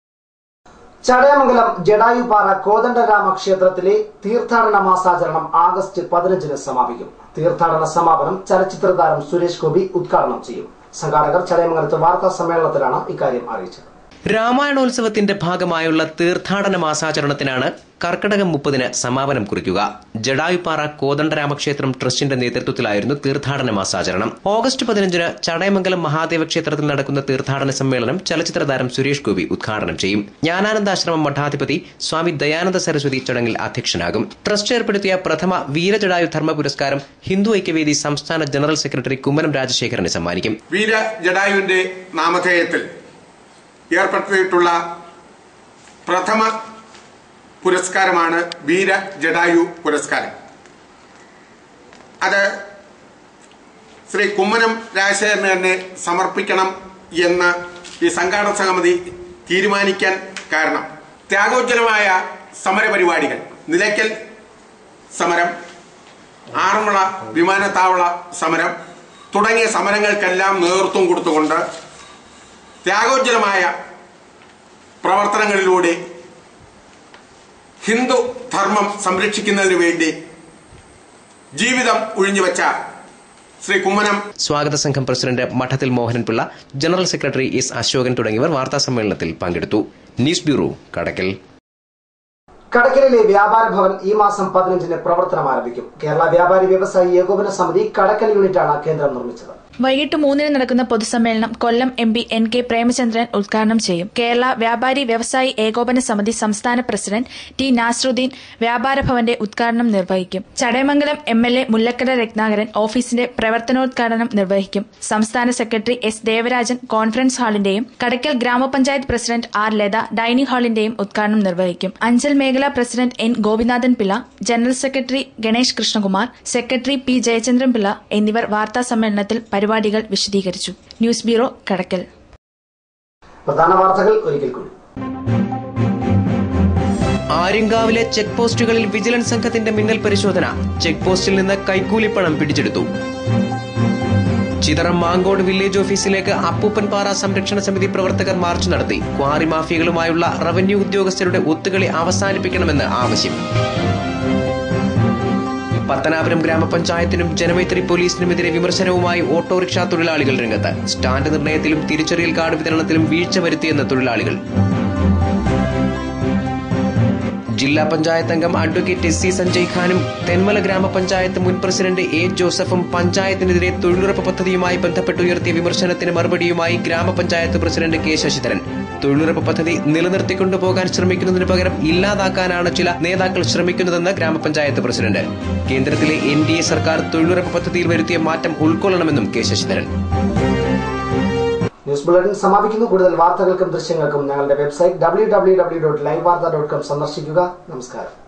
ചടയമംഗലം ജഡായുപാറ കോദണ്ഡരാമ ക്ഷേത്രത്തിലെ തീർത്ഥാടന മാസാചരണം ആഗസ്റ്റ് പതിനഞ്ചിന് സമാപിക്കും തീർത്ഥാടന സമാപനം ചലച്ചിത്ര താരം സുരേഷ് ഗോപി ഉദ്ഘാടനം ചെയ്യും സംഘാടകർ ചടയമംഗലത്ത് വാർത്താ സമ്മേളനത്തിലാണ് ഇക്കാര്യം അറിയിച്ചത് രാമായണോത്സവത്തിന്റെ ഭാഗമായുള്ള തീർത്ഥാടന മാസാചരണത്തിനാണ് കർക്കടകം മുപ്പതിന് സമാപനം കുറിക്കുക ജഡായുപ്പാറ കോദണ്ഡരാമക്ഷേത്രം ട്രസ്റ്റിന്റെ നേതൃത്വത്തിലായിരുന്നു തീർത്ഥാടന മാസാചരണം ഓഗസ്റ്റ് പതിനഞ്ചിന് ചടയമംഗലം മഹാദേവ ക്ഷേത്രത്തിൽ നടക്കുന്ന തീർത്ഥാടന സമ്മേളനം ചലച്ചിത്ര താരം സുരേഷ് ഗോപി ഉദ്ഘാടനം ചെയ്യും ജ്ഞാനാനന്ദാശ്രമം മഠാധിപതി സ്വാമി ദയാനന്ദ സരസ്വതി ചടങ്ങിൽ അധ്യക്ഷനാകും ട്രസ്റ്റ് ഏർപ്പെടുത്തിയ പ്രഥമ വീരജഡായു ധർമ്മ പുരസ്കാരം ഹിന്ദു ഐക്യവേദി സംസ്ഥാന ജനറൽ സെക്രട്ടറി കുമ്മനം രാജശേഖരന് സമ്മാനിക്കും വീര ജഡായുവിന്റെ നാമധേയത്തിൽ ഏർപ്പെടുത്തിയിട്ടുള്ള പ്രഥമ പുരസ്കാരമാണ് വീര ജഡായു പുരസ്കാരം അത് ശ്രീ കുമ്മനം രാജശേഖരന് തന്നെ സമർപ്പിക്കണം എന്ന് ഈ സംഘാടക സമിതി തീരുമാനിക്കാൻ കാരണം ത്യാഗോജ്വലമായ സമരപരിപാടികൾ നിലയ്ക്കൽ സമരം ആറന്മുള വിമാനത്താവള സമരം തുടങ്ങിയ സമരങ്ങൾക്കെല്ലാം നേതൃത്വം കൊടുത്തുകൊണ്ട് ത്യാഗോജ്വലമായ പ്രവർത്തനങ്ങളിലൂടെ ഹിന്ദു ധർമ്മം സംരക്ഷിക്കുന്നതിന് വേണ്ടി ജീവിതം ഒഴിഞ്ഞുവെച്ച ശ്രീ കുമ്മനം സ്വാഗത സംഘം പ്രസിഡന്റ് മഠത്തിൽ Mohananpillai general secretary S Asokan തുടങ്ങിയവർ വാർത്താ സമ്മേളനത്തിൽ പങ്കെടുത്തു ന്യൂസ് ബ്യൂറോ കടക്കൽ കടക്കലിലെ വ്യാപാര ഭവൻ ഈ മാസം പതിനഞ്ചിന് പ്രവർത്തനം ആരംഭിക്കും കേരള വ്യാപാരി വ്യവസായി ഏകോപന സമിതി കടക്കൽ യൂണിറ്റാണ് കേന്ദ്രം നിർമ്മിച്ചത് വൈകിട്ട് മൂന്നിന് നടക്കുന്ന പൊതുസമ്മേളനം Kollam M P N K Premachandran ഉദ്ഘാടനം ചെയ്യും കേരള വ്യാപാരി വ്യവസായി ഏകോപന സമിതി സംസ്ഥാന പ്രസിഡന്റ് ടി നാസറുദ്ദീൻ വ്യാപാര ഭവന്റെ ഉദ്ഘാടനം നിർവഹിക്കും Chadayamangalam M L A Mullakkara Ratnakaran ഓഫീസിന്റെ പ്രവർത്തനോദ്ഘാടനം നിർവഹിക്കും സംസ്ഥാന സെക്രട്ടറി എസ് ദേവരാജൻ കോൺഫറൻസ് ഹാളിന്റെയും കടയ്ക്കൽ ഗ്രാമപഞ്ചായത്ത് പ്രസിഡന്റ് ആർ ലത ഡൈനിംഗ് ഹാളിന്റെയും ഉദ്ഘാടനം നിർവഹിക്കും അഞ്ചൽ മേഖലാ president N Gopinathan Pillai general secretary Ganesh Krishnakumar secretary P Jayachandran Pillai എന്നിവർ വാർത്താ സമ്മേളനത്തിൽ പരിപാടികൾ വിശദീകരിച്ചു ന്യൂസ് ബ്യൂറോ കടക്കൽ പ്രധാന വാർത്തകൾ ഒരിക്കൽ കൂടി ആര്യങ്കാവിലെ ചെക്ക് പോസ്റ്റുകളിൽ വിജിലൻസ് സംഘത്തിന്റെ മിന്നൽ പരിശോധന ചെക്ക് പോസ്റ്റിൽ നിന്ന് കൈക്കൂലിപ്പണം പിടിച്ചെടുത്തു ചിതറം മാങ്കോട് വില്ലേജ് ഓഫീസിലേക്ക് അപ്പൂപ്പൻപാറ സംരക്ഷണ സമിതി പ്രവർത്തകർ മാർച്ച് നടത്തി ക്വാറി മാഫിയകളുമായുള്ള റവന്യൂ ഉദ്യോഗസ്ഥരുടെ ഒത്തുകളി അവസാനിപ്പിക്കണമെന്ന് ആവശ്യം പത്തനാപുരം ഗ്രാമപഞ്ചായത്തിനും ജനമൈത്രി പോലീസിനുമെതിരെ വിമർശനവുമായി ഓട്ടോറിക്ഷ തൊഴിലാളികൾ രംഗത്ത് സ്റ്റാൻഡ് നിർണയത്തിലും തിരിച്ചറിയൽ കാർഡ് വിതരണത്തിലും വീഴ്ച വരുത്തിയെന്ന് തൊഴിലാളികൾ ജില്ലാ പഞ്ചായത്ത് അംഗം അഡ്വക്കേറ്റ് എസ് സി സഞ്ജയ് ഖാനും തെന്മല ഗ്രാമപഞ്ചായത്ത് മുൻ പ്രസിഡന്റ് എ ജോസഫും പഞ്ചായത്തിനെതിരെ തൊഴിലുറപ്പ് പദ്ധതിയുമായി ബന്ധപ്പെട്ട് ഉയർത്തിയ വിമർശനത്തിന് മറുപടിയുമായി ഗ്രാമപഞ്ചായത്ത് പ്രസിഡന്റ് കെ ശശിധരൻ തൊഴിലുറപ്പ് പദ്ധതി നിലനിർത്തിക്കൊണ്ടുപോകാൻ ശ്രമിക്കുന്നതിന് പകരം ഇല്ലാതാക്കാനാണ് ചില നേതാക്കൾ ശ്രമിക്കുന്നതെന്ന് ഗ്രാമപഞ്ചായത്ത് പ്രസിഡന്റ് കേന്ദ്രത്തിലെ എൻ ഡി എ സർക്കാർ തൊഴിലുറപ്പ് പദ്ധതിയിൽ വരുത്തിയ മാറ്റം ഉൾക്കൊള്ളണമെന്നും കെ ശശിധരൻ ന്യൂസ് ബുള്ളറ്റിൻ സമാപിക്കുന്നു കൂടുതൽ വാർത്തകൾക്കും ദൃശ്യങ്ങൾക്കും ഞങ്ങളുടെ website W W W dot live Vartha dot com സന്ദർശിക്കുക നമസ്കാരം